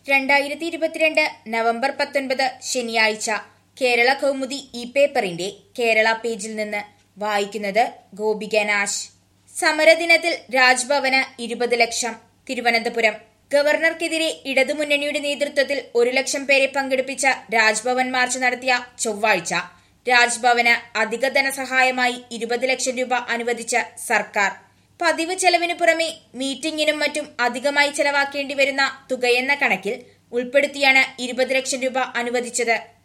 രണ്ടായിരത്തി ഇരുപത്തിരണ്ട് നവംബർ പത്തൊൻപത് ശനിയാഴ്ച കേരള കൗമുദി ഇ പേപ്പറിന്റെ കേരള പേജിൽ നിന്ന് വായിക്കുന്നത് ഗോപിക നാശ് സമരദിനത്തിൽ രാജ്ഭവന് ഇരുപത് ലക്ഷം തിരുവനന്തപുരം ഗവർണർക്കെതിരെ ഇടതുമുന്നണിയുടെ നേതൃത്വത്തിൽ ഒരു ലക്ഷം പേരെ പങ്കെടുപ്പിച്ച രാജ്ഭവൻ മാർച്ച് നടത്തിയ ചൊവ്വാഴ്ച രാജ്ഭവന് അധിക ധനസഹായമായി ഇരുപത് ലക്ഷം രൂപ അനുവദിച്ച സർക്കാർ പതിവ് ചെലവിനു പുറമെ മീറ്റിംഗിനും മറ്റും അധികമായി ചെലവാക്കേണ്ടി വരുന്ന തുകയെന്ന കണക്കിൽ ഉൾപ്പെടുത്തിയാണ് ഇരുപത് ലക്ഷം രൂപ അനുവദിച്ചത്